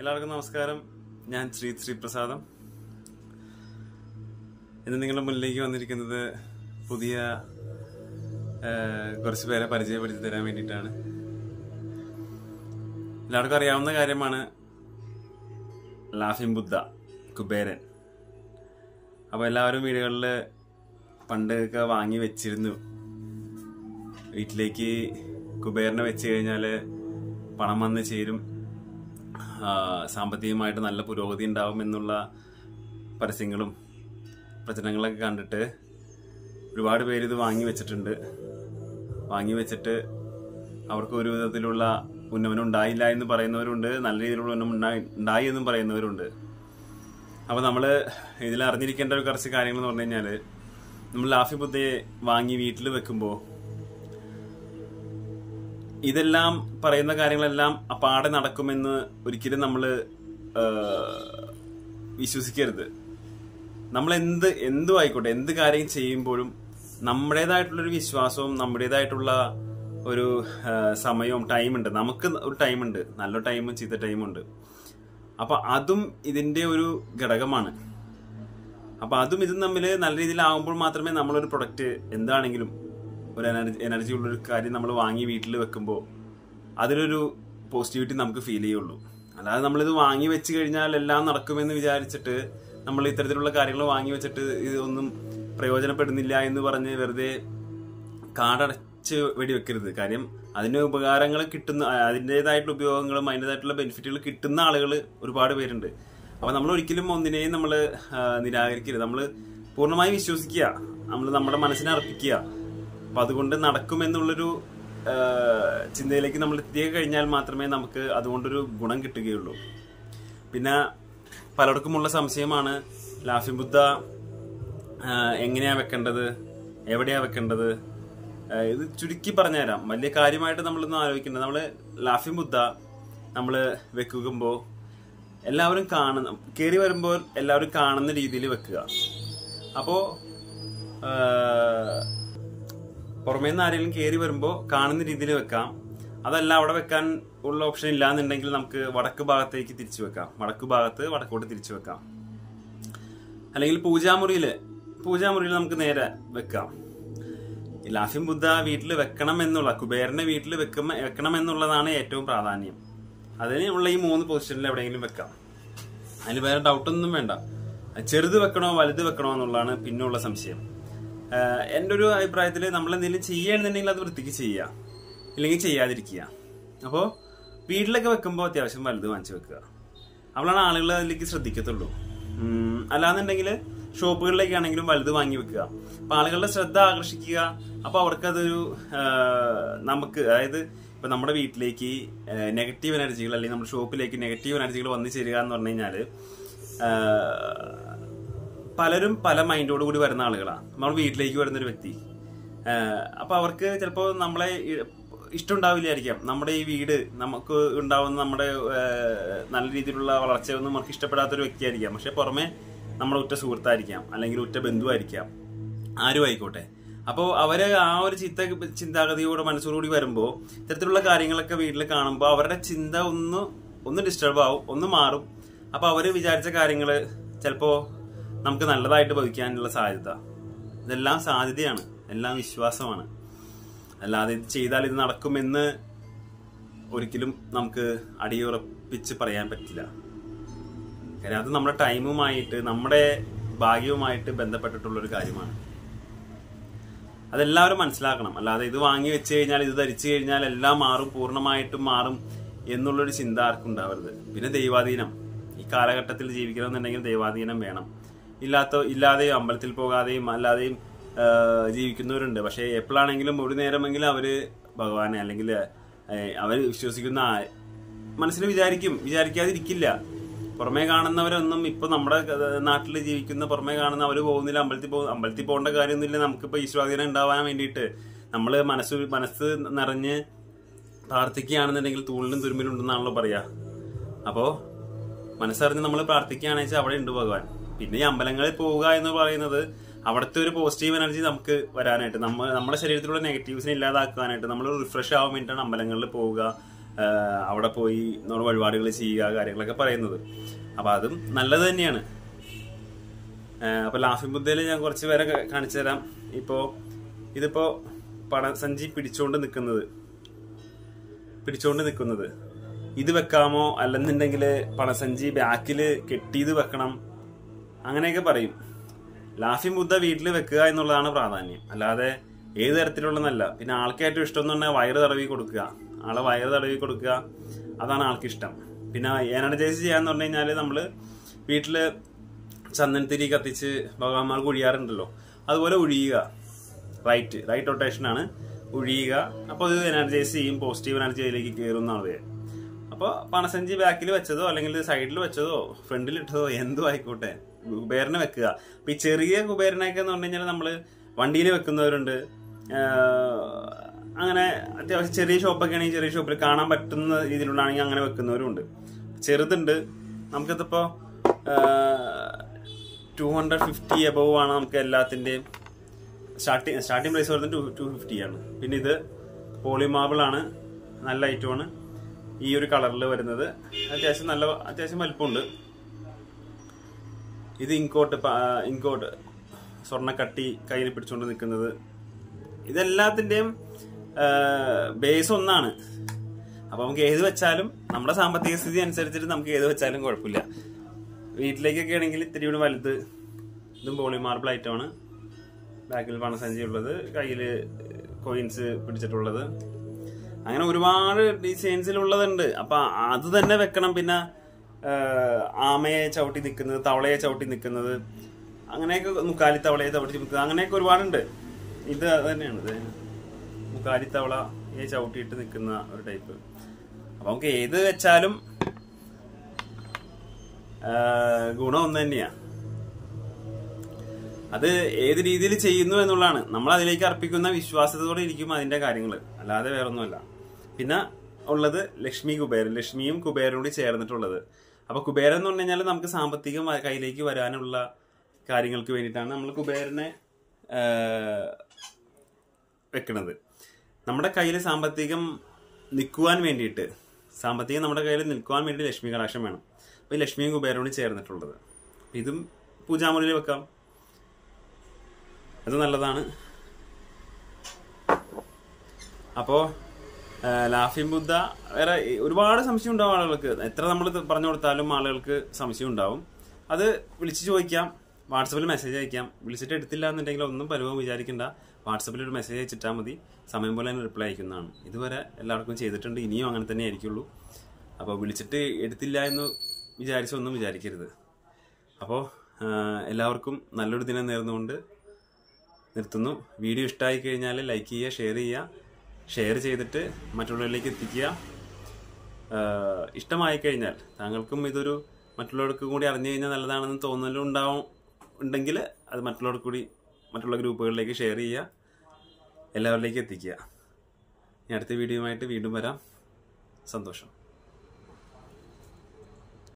എല്ലാവർക്കും നമസ്കാരം ഞാൻ ശ്രീ ശ്രീപ്രസാദം ഇന്ന് നിങ്ങളുടെ മുന്നിലേക്ക് വന്നിരിക്കുന്നത് പുതിയ ആ, കുറച്ച് പേരെ പരിചയപ്പെടുത്തി തരാൻ വേണ്ടിയിട്ടാണ് എല്ലാവർക്കും അറിയാവുന്ന കാര്യമാണ് ലാഫിംഗ് ബുദ്ധ കുബേരൻ അപ്പോൾ എല്ലാവരും വീടുകളിൽ പണ്ടൊക്കെ വാങ്ങി വെച്ചിരുന്നു വീട്ടിലേക്ക് കുബേരനെ വെച്ച് കഴിഞ്ഞാൽ പണം വന്ന് ചേരും ആ, സാമ്പത്തികമായിട്ട് നല്ല പുരോഗതി ഉണ്ടാവും എന്നുള്ള പരസ്യങ്ങളും പ്രചരണങ്ങളൊക്കെ കണ്ടിട്ട് ഒരുപാട് പേര് ഇത് വാങ്ങി വെച്ചിട്ടുണ്ട് വാങ്ങി വെച്ചിട്ട് അവർക്ക് ഒരു വിധത്തിലുള്ള ഉന്നമനം ഉണ്ടായില്ല എന്ന് പറയുന്നവരുണ്ട് നല്ല രീതിയിലുള്ള ഉന്നമനം ഉണ്ടായി ഉണ്ടായി എന്നും പറയുന്നവരുണ്ട് അപ്പോൾ നമ്മൾ ഇതിൽ അറിഞ്ഞിരിക്കേണ്ട ഒരു കുറച്ച് കാര്യങ്ങൾ എന്ന് പറഞ്ഞു കഴിഞ്ഞാൽ നമ്മൾ ലാഫി ബുദ്ധയെ വാങ്ങി വീട്ടിൽ വെക്കുമ്പോൾ ഇതെല്ലാം പറയുന്ന കാര്യങ്ങളെല്ലാം അപ്പാടെ നടക്കുമെന്ന് ഒരിക്കലും നമ്മൾ വിശ്വസിക്കരുത് നമ്മൾ എന്ത് എന്തും ആയിക്കോട്ടെ എന്ത് കാര്യം ചെയ്യുമ്പോഴും നമ്മുടേതായിട്ടുള്ളൊരു വിശ്വാസവും നമ്മുടേതായിട്ടുള്ള ഒരു ആ, സമയവും ടൈമുണ്ട് നമുക്ക് ഒരു ടൈമുണ്ട് നല്ല ടൈമും ചീത്ത ടൈമുണ്ട് അപ്പൊ അതും ഇതിന്റെ ഒരു ഘടകമാണ് അപ്പൊ അതും ഇതും തമ്മിൽ നല്ല രീതിയിലാവുമ്പോൾ മാത്രമേ നമ്മളൊരു പ്രൊഡക്റ്റ് എന്താണെങ്കിലും ഒരു എനർജി എനർജി ഉള്ളൊരു കാര്യം നമ്മൾ വാങ്ങി വീട്ടിൽ വെക്കുമ്പോൾ അതിലൊരു പോസിറ്റിവിറ്റി നമുക്ക് ഫീൽ ചെയ്യുള്ളൂ അല്ലാതെ നമ്മളിത് വാങ്ങി വെച്ച് കഴിഞ്ഞാൽ എല്ലാം നടക്കുമെന്ന് വിചാരിച്ചിട്ട് നമ്മൾ ഇത്തരത്തിലുള്ള കാര്യങ്ങൾ വാങ്ങി വെച്ചിട്ട് ഇതൊന്നും പ്രയോജനപ്പെടുന്നില്ല എന്ന് പറഞ്ഞ് വെറുതെ കാടടച്ച് വെടിവെക്കരുത് കാര്യം അതിന് ഉപകാരങ്ങൾ കിട്ടുന്ന അതിൻ്റെതായിട്ടുള്ള ഉപയോഗങ്ങളും അതിൻ്റെതായിട്ടുള്ള ബെനിഫിറ്റുകൾ കിട്ടുന്ന ആളുകൾ ഒരുപാട് പേരുണ്ട് അപ്പൊ നമ്മൾ ഒരിക്കലും ഒന്നിനെയും നമ്മൾ നിരാകരിക്കരുത് നമ്മൾ പൂർണ്ണമായി വിശ്വസിക്കുക നമ്മൾ നമ്മുടെ മനസ്സിനെ അർപ്പിക്കുക അപ്പൊ അതുകൊണ്ട് നടക്കുമെന്നുള്ളൊരു ആ, ചിന്തയിലേക്ക് നമ്മൾ എത്തിയ കഴിഞ്ഞാൽ മാത്രമേ നമുക്ക് അതുകൊണ്ടൊരു ഗുണം കിട്ടുകയുള്ളൂ പിന്നെ പലർക്കുമുള്ള സംശയമാണ് ലാഫി ബുദ്ധ ആ, എങ്ങനെയാ വെക്കേണ്ടത് എവിടെയാ വെക്കേണ്ടത് ആ, ഇത് ചുരുക്കി പറഞ്ഞുതരാം വലിയ കാര്യമായിട്ട് നമ്മളൊന്നും ആലോചിക്കേണ്ടത് നമ്മൾ ലാഫി ബുദ്ധ നമ്മൾ വെക്കുമ്പോൾ എല്ലാവരും കാണുന്ന കയറി വരുമ്പോൾ എല്ലാവരും കാണുന്ന രീതിയിൽ വെക്കുക അപ്പോ ആ, പുറമേ നിന്ന് ആരെങ്കിലും കയറി വരുമ്പോൾ കാണുന്ന രീതിയിൽ വെക്കാം അതല്ല അവിടെ വെക്കാൻ ഉള്ള ഓപ്ഷൻ ഇല്ലാന്നുണ്ടെങ്കിൽ നമുക്ക് വടക്ക് ഭാഗത്തേക്ക് തിരിച്ചു വെക്കാം വടക്ക് ഭാഗത്ത് വടക്കോട്ട് തിരിച്ചു വെക്കാം അല്ലെങ്കിൽ പൂജാമുറിയില് പൂജാമുറിയിൽ നമുക്ക് നേരെ വെക്കാം ഈ ലാഫിം ബുദ്ധ വീട്ടിൽ വെക്കണം എന്നുള്ള കുബേരനെ വീട്ടിൽ വെക്കുമ്പോ വെക്കണം എന്നുള്ളതാണ് ഏറ്റവും പ്രാധാന്യം അതിന് ഉള്ള ഈ മൂന്ന് പൊസിഷനിൽ എവിടെയെങ്കിലും വെക്കാം അതിന് വേറെ ഡൗട്ടൊന്നും വേണ്ട ചെറുത് വെക്കണോ വലുത് വെക്കണോ എന്നുള്ളതാണ് പിന്നുള്ള സംശയം ആഹ് എൻ്റെ ഒരു അഭിപ്രായത്തിൽ നമ്മൾ എന്തെങ്കിലും ചെയ്യുകയാണെന്നുണ്ടെങ്കിൽ അത് വൃത്തിക്ക് ചെയ്യുക ഇല്ലെങ്കിൽ ചെയ്യാതിരിക്കുക അപ്പോൾ വീട്ടിലൊക്കെ വെക്കുമ്പോൾ അത്യാവശ്യം വലുത് വാങ്ങിച്ചു വെക്കുക അപ്പോഴാണ് ആളുകൾ അതിലേക്ക് ശ്രദ്ധിക്കത്തുള്ളൂ ഉം, അല്ലാന്നുണ്ടെങ്കിൽ ഷോപ്പുകളിലേക്ക് ആണെങ്കിലും വലുത് വാങ്ങി വെക്കുക അപ്പൊ ആളുകളുടെ ശ്രദ്ധ ആകർഷിക്കുക അപ്പൊ അവർക്കതൊരു ആഹ്, നമുക്ക് അതായത് ഇപ്പൊ നമ്മുടെ വീട്ടിലേക്ക് നെഗറ്റീവ് എനർജികൾ അല്ലെങ്കിൽ നമ്മുടെ ഷോപ്പിലേക്ക് നെഗറ്റീവ് എനർജികൾ വന്നു ചേരുക എന്ന് പറഞ്ഞു കഴിഞ്ഞാല് ആഹ്, പലരും പല മൈൻഡോട് കൂടി വരുന്ന ആളുകളാണ് നമ്മൾ വീട്ടിലേക്ക് വരുന്ന ഒരു വ്യക്തി ആഹ് അപ്പൊ അവർക്ക് ചിലപ്പോൾ നമ്മളെ ഇ- ഇഷ്ടമുണ്ടാവില്ലായിരിക്കാം നമ്മുടെ ഈ വീട് നമുക്ക് ഉണ്ടാവുന്ന നമ്മുടെ ആഹ് നല്ല രീതിയിലുള്ള വളർച്ചയൊന്നും നമുക്ക് ഇഷ്ടപ്പെടാത്ത ഒരു വ്യക്തിയായിരിക്കാം പക്ഷെ പുറമെ നമ്മുടെ ഉറ്റ സുഹൃത്തായിരിക്കാം അല്ലെങ്കിൽ ഉറ്റ ബന്ധുവായിരിക്കാം ആരും ആയിക്കോട്ടെ അപ്പോൾ അവര് ആ ഒരു ചിത്ത ചിന്താഗതിയോടെ മനസ്സോടുകൂടി വരുമ്പോൾ ഇത്തരത്തിലുള്ള കാര്യങ്ങളൊക്കെ വീട്ടിൽ കാണുമ്പോൾ അവരുടെ ചിന്ത ഒന്ന് ഒന്ന് ഡിസ്റ്റർബ് ആവും ഒന്ന് മാറും അപ്പൊ അവര് വിചാരിച്ച കാര്യങ്ങള് ചിലപ്പോ നമുക്ക് നല്ലതായിട്ട് ഭവിക്കാനുള്ള സാധ്യത ഇതെല്ലാം സാധ്യതയാണ് എല്ലാം വിശ്വാസമാണ് അല്ലാതെ ഇത് ചെയ്താൽ ഇത് നടക്കുമെന്ന് ഒരിക്കലും നമുക്ക് അടിയുറപ്പിച്ച് പറയാൻ പറ്റില്ല കാര്യം അത് നമ്മുടെ ടൈമുമായിട്ട് നമ്മുടെ ഭാഗ്യവുമായിട്ട് ബന്ധപ്പെട്ടിട്ടുള്ള ഒരു കാര്യമാണ് അതെല്ലാവരും മനസ്സിലാക്കണം അല്ലാതെ ഇത് വാങ്ങി വെച്ച് കഴിഞ്ഞാൽ ഇത് ധരിച്ചു കഴിഞ്ഞാൽ എല്ലാം മാറും പൂർണ്ണമായിട്ടും മാറും എന്നുള്ളൊരു ചിന്ത ആർക്കും ഉണ്ടാവരുത് പിന്നെ ദൈവാധീനം ഈ കാലഘട്ടത്തിൽ ജീവിക്കണമെന്നുണ്ടെങ്കിൽ ദൈവാധീനം വേണം ഇല്ലാത്ത ഇല്ലാതെയും അമ്പലത്തിൽ പോകാതെയും അല്ലാതെയും ആ, ജീവിക്കുന്നവരുണ്ട് പക്ഷെ എപ്പോഴാണെങ്കിലും ഒരു നേരമെങ്കിലും അവര് ഭഗവാനെ അല്ലെങ്കിൽ അവർ വിശ്വസിക്കുന്ന ആ- മനസ്സിൽ വിചാരിക്കും വിചാരിക്കാതിരിക്കില്ല പുറമേ കാണുന്നവരൊന്നും ഇപ്പൊ നമ്മുടെ നാട്ടിൽ ജീവിക്കുന്ന പുറമേ കാണുന്ന അവര് പോകുന്നില്ല അമ്പലത്തിൽ പോകും അമ്പലത്തിൽ പോകേണ്ട കാര്യമൊന്നുമില്ല നമുക്കിപ്പോ ഈശ്വരാധീനം ഉണ്ടാവാൻ വേണ്ടിയിട്ട് നമ്മള് മനസ്സ് മനസ്സ് നിറഞ്ഞ് പ്രാർത്ഥിക്കുകയാണെന്നുണ്ടെങ്കിൽ തൂണിലും തുരുമ്പിലും ഉണ്ടെന്നാണല്ലോ പറയാ അപ്പോ മനസ്സറിഞ്ഞ് നമ്മൾ പ്രാർത്ഥിക്കുകയാണെന്ന് വെച്ചാൽ അവിടെ ഉണ്ട് ഭഗവാൻ പിന്നെ ഈ അമ്പലങ്ങളിൽ പോവുക എന്ന് പറയുന്നത് അവിടുത്തെ ഒരു പോസിറ്റീവ് എനർജി നമുക്ക് വരാനായിട്ട് നമ്മ നമ്മുടെ ശരീരത്തിലുള്ള നെഗറ്റീവ്സിനെ ഇല്ലാതാക്കാനായിട്ട് നമ്മൾ റിഫ്രഷ് ആവാൻ വേണ്ടിയിട്ടാണ് അമ്പലങ്ങളിൽ പോവുക ആ, അവിടെ പോയി നമ്മൾ വഴിപാടുകൾ ചെയ്യുക കാര്യങ്ങളൊക്കെ പറയുന്നത് അപ്പൊ അതും നല്ലത് തന്നെയാണ് ഏഹ് അപ്പൊ ലാഫിംഗ് ബുദ്ധയിൽ ഞാൻ കുറച്ച് പേരെ ക- കാണിച്ചു തരാം ഇപ്പോ ഇതിപ്പോ പണസഞ്ചി പിടിച്ചോണ്ട് നിൽക്കുന്നത് പിടിച്ചോണ്ട് നിൽക്കുന്നത് ഇത് വെക്കാമോ അല്ലെന്നുണ്ടെങ്കിൽ പണസഞ്ചി ബാക്കിൽ കെട്ടിയത് വെക്കണം അങ്ങനെയൊക്കെ പറയും ലാഫിംഗ് ബുദ്ധ വീട്ടിൽ വെക്കുക എന്നുള്ളതാണ് പ്രാധാന്യം അല്ലാതെ ഏത് തരത്തിലുള്ളതല്ല പിന്നെ ആൾക്ക് ഏറ്റവും ഇഷ്ടം എന്ന് പറഞ്ഞാൽ വയറ് തടവി കൊടുക്കുക ആളെ വയറ് തടവി കൊടുക്കുക അതാണ് ആൾക്ക് ഇഷ്ടം പിന്നെ എനർജൈസ് ചെയ്യാന്ന് പറഞ്ഞു കഴിഞ്ഞാൽ നമ്മള് വീട്ടില് ചന്ദനത്തിരി കത്തിച്ച് ഭഗവാന്മാർക്ക് ഒഴിയാറുണ്ടല്ലോ അതുപോലെ ഒഴിയുക റൈറ്റ് റൈറ്റ് റൊട്ടേഷൻ ആണ് ഒഴിയുക അപ്പോൾ ഇത് എനർജൈസ് ചെയ്യും പോസിറ്റീവ് എനർജി അതിലേക്ക് കയറും എന്നാണ് പേര് അപ്പോൾ പണസഞ്ചി ബാക്കിൽ വെച്ചതോ അല്ലെങ്കിൽ സൈഡിൽ വെച്ചതോ ഫ്രണ്ടിൽ ഇട്ടതോ എന്തോ ആയിക്കോട്ടെ കുബേരനെ വെക്കുക അപ്പൊ ഈ ചെറിയ കുബേരനൊക്കെ എന്ന് പറഞ്ഞു കഴിഞ്ഞാൽ നമ്മള് വണ്ടിയിൽ വെക്കുന്നവരുണ്ട് ആഹ് അങ്ങനെ അത്യാവശ്യം ചെറിയ ഷോപ്പൊക്കെ ആണെങ്കിൽ ചെറിയ ഷോപ്പിൽ കാണാൻ പറ്റുന്ന രീതിയിലുള്ളതാണെങ്കിൽ അങ്ങനെ വെക്കുന്നവരുണ്ട് ചെറുതുണ്ട് നമുക്കിതിപ്പോ ടു ഹൺഡ്രഡ് ഫിഫ്റ്റി എബവ് ആണ് നമുക്ക് എല്ലാത്തിന്റെയും സ്റ്റാർട്ടിങ് സ്റ്റാർട്ടിങ് പ്രൈസ് വരുന്നത് ടു ടു ഫിഫ്റ്റി ആണ് പിന്നെ ഇത് പോളി മാർബിൾ ആണ് നല്ല ഐറ്റമാണ് ഈ ഒരു കളറിൽ വരുന്നത് അത്യാവശ്യം നല്ല അത്യാവശ്യം വലിപ്പമുണ്ട് ഇത് ഇങ്കോട്ട് പ- ഇങ്കോട്ട് സ്വർണ്ണക്കട്ടി കയ്യിൽ പിടിച്ചുകൊണ്ട് നിൽക്കുന്നത് ഇതെല്ലാത്തിന്റെയും ബേസ് ഒന്നാണ് അപ്പൊ നമുക്ക് ഏത് വെച്ചാലും നമ്മുടെ സാമ്പത്തിക സ്ഥിതി അനുസരിച്ചിട്ട് നമുക്ക് ഏത് വെച്ചാലും കുഴപ്പമില്ല വീട്ടിലേക്കൊക്കെ ആണെങ്കിൽ ഇത്തിരി കൂടി വലുത് ഇതും പോളി മാർബിൾ ഐറ്റമാണ് ബാക്കിൽ പണസഞ്ചി ഉള്ളത് കയ്യിൽ കോയിൻസ് പിടിച്ചിട്ടുള്ളത് അങ്ങനെ ഒരുപാട് ഡിസൈൻസിലുള്ളതുണ്ട് അപ്പൊ അത് തന്നെ വെക്കണം പിന്നെ ആ, ആമയെ ചവിട്ടി നിൽക്കുന്നത് തവളയെ ചവിട്ടി നിൽക്കുന്നത് അങ്ങനെയൊക്കെ മുക്കാലി തവളയെ ചവിട്ടി നിൽക്കുന്നത് അങ്ങനെയൊക്കെ ഒരുപാടുണ്ട് ഇത് അത് തന്നെയാണ് ഇത് മുക്കാലി തവളയെ ചവിട്ടിയിട്ട് നിൽക്കുന്ന ഒരു ടൈപ്പ് അപ്പൊ നമുക്ക് ഏത് വെച്ചാലും ആ, ഗുണം ഒന്ന് തന്നെയാ അത് ഏത് രീതിയിൽ ചെയ്യുന്നു എന്നുള്ളതാണ് നമ്മൾ അതിലേക്ക് അർപ്പിക്കുന്ന വിശ്വാസത്തോടെ ഇരിക്കും അതിന്റെ കാര്യങ്ങൾ അല്ലാതെ വേറൊന്നുമല്ല പിന്നെ ഉള്ളത് ലക്ഷ്മി കുബേരൻ ലക്ഷ്മിയും കുബേരനും കൂടി ചേർന്നിട്ടുള്ളത് അപ്പൊ കുബേരൻ എന്ന് പറഞ്ഞു കഴിഞ്ഞാൽ നമുക്ക് സാമ്പത്തികം വ- കയ്യിലേക്ക് വരാനുള്ള കാര്യങ്ങൾക്ക് വേണ്ടിയിട്ടാണ് നമ്മൾ കുബേരനെ ആ, വെക്കണത് നമ്മുടെ കയ്യിൽ സാമ്പത്തികം നിൽക്കുവാൻ വേണ്ടിയിട്ട് സാമ്പത്തികം നമ്മുടെ കയ്യിൽ നിൽക്കുവാൻ വേണ്ടി ലക്ഷ്മി കടാക്ഷം വേണം അപ്പൊ ഈ ലക്ഷ്മിയും കുബേരനും കൂടി ചേർന്നിട്ടുള്ളത് ഇതും പൂജാമുറിയിൽ വെക്കാം അത് നല്ലതാണ് അപ്പോ ആ, ലാഫിംഗ് ബുദ്ധ വേറെ ഈ ഒരുപാട് സംശയം ഉണ്ടാവും ആളുകൾക്ക് എത്ര നമ്മൾ പറഞ്ഞു കൊടുത്താലും ആളുകൾക്ക് സംശയം ഉണ്ടാവും അത് വിളിച്ച് ചോദിക്കാം വാട്സപ്പിൽ മെസ്സേജ് അയക്കാം വിളിച്ചിട്ട് എടുത്തില്ല എന്നുണ്ടെങ്കിൽ ഒന്നും പരുവം വിചാരിക്കണ്ട വാട്സപ്പിൽ ഒരു മെസ്സേജ് അയച്ചിട്ടാൽ മതി സമയം പോലെ തന്നെ റിപ്ലൈ അയക്കുന്നതാണ് ഇതുവരെ എല്ലാവർക്കും ചെയ്തിട്ടുണ്ട് ഇനിയും അങ്ങനെ തന്നെ ആയിരിക്കുള്ളൂ അപ്പോൾ വിളിച്ചിട്ട് എടുത്തില്ല എന്ന് വിചാരിച്ചൊന്നും വിചാരിക്കരുത് അപ്പോൾ എല്ലാവർക്കും നല്ലൊരു ദിനം നേർന്നുകൊണ്ട് നിർത്തുന്നു വീഡിയോ ഇഷ്ടമായി കഴിഞ്ഞാൽ ലൈക്ക് ചെയ്യുക ഷെയർ ചെയ്യുക ഷെയർ ചെയ്തിട്ട് മറ്റുള്ളവരിലേക്ക് എത്തിക്കുക ആഹ് ഇഷ്ടമായി കഴിഞ്ഞാൽ താങ്കൾക്കും ഇതൊരു മറ്റുള്ളവർക്ക് കൂടി അറിഞ്ഞു കഴിഞ്ഞാൽ നല്ലതാണെന്ന് തോന്നലും ഉണ്ടാവും ഉണ്ടെങ്കിൽ അത് മറ്റുള്ളവർക്ക് കൂടി മറ്റുള്ള ഗ്രൂപ്പുകളിലേക്ക് ഷെയർ ചെയ്യുക എല്ലാവരിലേക്കും എത്തിക്കുക ഇനി അടുത്ത വീഡിയോയുമായിട്ട് വീണ്ടും വരാം സന്തോഷം